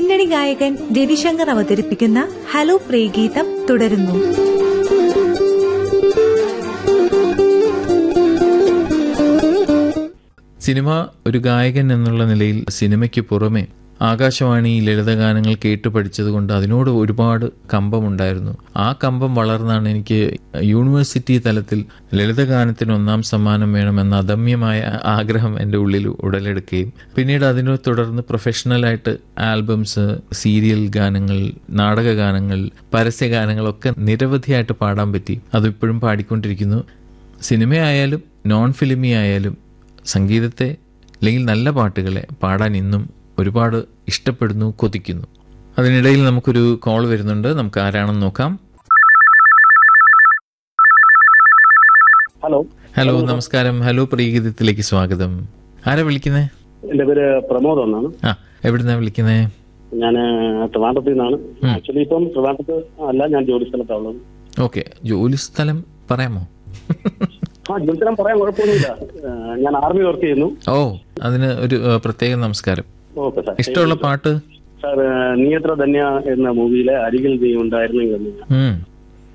പിന്നണി ഗായകൻ രവിശങ്കർ അവതരിപ്പിക്കുന്ന ഹലോ പ്രേഗീതം തുടരുന്നു സിനിമ ഒരു ഗായകൻ എന്നുള്ള നിലയിൽ സിനിമയ്ക്ക് പുറമെ ആകാശവാണി ലളിതഗാനങ്ങൾ കേട്ട് പഠിച്ചതുകൊണ്ട് അതിനോട് ഒരുപാട് കമ്പമുണ്ടായിരുന്നു ആ കമ്പം വളർന്നാണ് എനിക്ക് യൂണിവേഴ്സിറ്റി തലത്തിൽ ലളിതഗാനത്തിന് ഒന്നാം സമ്മാനം വേണമെന്ന അദമ്യമായ ആഗ്രഹം എൻ്റെ ഉള്ളിൽ ഉടലെടുക്കുകയും പിന്നീട് അതിനെ തുടർന്ന് പ്രൊഫഷണലായിട്ട് ആൽബംസ് സീരിയൽ ഗാനങ്ങൾ നാടക ഗാനങ്ങൾ പരസ്യഗാനങ്ങളൊക്കെ നിരവധിയായിട്ട് പാടാൻ പറ്റി അതിപ്പോഴും പാടിക്കൊണ്ടിരിക്കുന്നു സിനിമയായാലും നോൺ ഫിലിമി ആയാലും സംഗീതത്തെ അല്ലെങ്കിൽ നല്ല പാട്ടുകളെ പാടാൻ ഇന്നും ഒരുപാട് ഇഷ്ടപ്പെടുന്നു കൊതിക്കുന്നു അതിനിടയിൽ നമുക്കൊരു കോൾ വരുന്നുണ്ട് നമുക്ക് ആരാണെന്ന് നോക്കാം ഹലോ ഹലോ നമസ്കാരം ഹലോ പ്രീഗീതത്തിലേക്ക് സ്വാഗതം ആരാ വിളിക്കുന്നേ എന്റെ പേര് പ്രമോദ് എന്നാണ് ആ എവിടുന്നാ വിളിക്കുന്നേ ഞാൻ ട്രിവാൻഡ്രത്തിൽ നിന്നാണ് ആക്ച്വലി ഇപ്പം ട്രിവാൻഡ്രത്ത് അല്ല ഞാൻ ജോലി സ്ഥലത്താണ് ഉള്ളത് ഓക്കെ ജോലി സ്ഥലം പറയാമോ ആ ജോലി സ്ഥലം പറയാൻ കുഴപ്പമൊന്നുമില്ല ആ, ഞാൻ ആർമി വർക്ക് ചെയ്യുന്നു ഓ അതിന് ഒരു ഏ, പ്രത്യേക നമസ്കാരം ഓക്കെ സാർ ഇഷ്ടമുള്ള പാട്ട് സാർ നീ എത്ര ധന്യ എന്ന മൂവിയിലെ അരികിൽ നീ ഉണ്ടായിരുന്നെങ്കിൽ എന്ന് ഉം